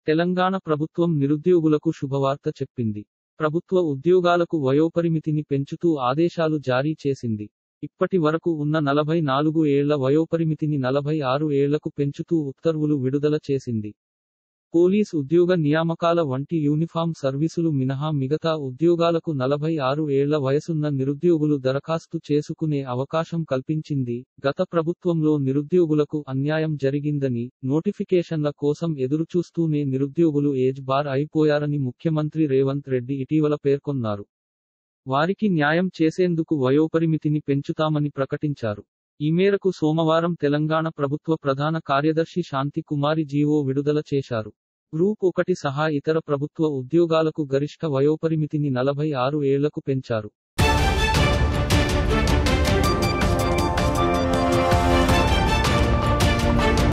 తెలంగాణ ప్రభుత్వం నిరుద్యోగులకు శుభవార్త చెప్పింది ప్రభుత్వ ఉద్యోగాలకు వయోపరిమితిని పెంచుతూ ఆదేశాలు జారీ చేసింది ఇప్పటి వరకు ఉన్న నలభై నాలుగు ఏళ్ల వయోపరిమితిని నలభై ఆరు ఏళ్లకు పెంచుతూ ఉత్తర్వులు విడుదల చేసింది పోలీస్ ఉద్యోగ నియామకాల వంటి యూనిఫామ్ సర్వీసులు మినహా మిగతా ఉద్యోగాలకు నలభై ఆరు ఏళ్ల వయసున్న నిరుద్యోగులు దరఖాస్తు చేసుకునే అవకాశం కల్పించింది గత ప్రభుత్వంలో నిరుద్యోగులకు అన్యాయం జరిగిందని నోటిఫికేషన్ల కోసం ఎదురుచూస్తూనే నిరుద్యోగులు ఏజ్ బార్ అయిపోయారని ముఖ్యమంత్రి రేవంత్ రెడ్డి ఇటీవల పేర్కొన్నారు వారికి న్యాయం చేసేందుకు వయోపరిమితిని పెంచుతామని ప్రకటించారు ఈ మేరకు సోమవారం తెలంగాణ ప్రభుత్వ ప్రధాన కార్యదర్శి శాంతి కుమారి జీవో విడుదల చేశారు గ్రూప్ ఒకటి సహా ఇతర ప్రభుత్వ ఉద్యోగాలకు గరిష్ట వయోపరిమితిని నలభై ఆరు ఏళ్లకు పెంచారు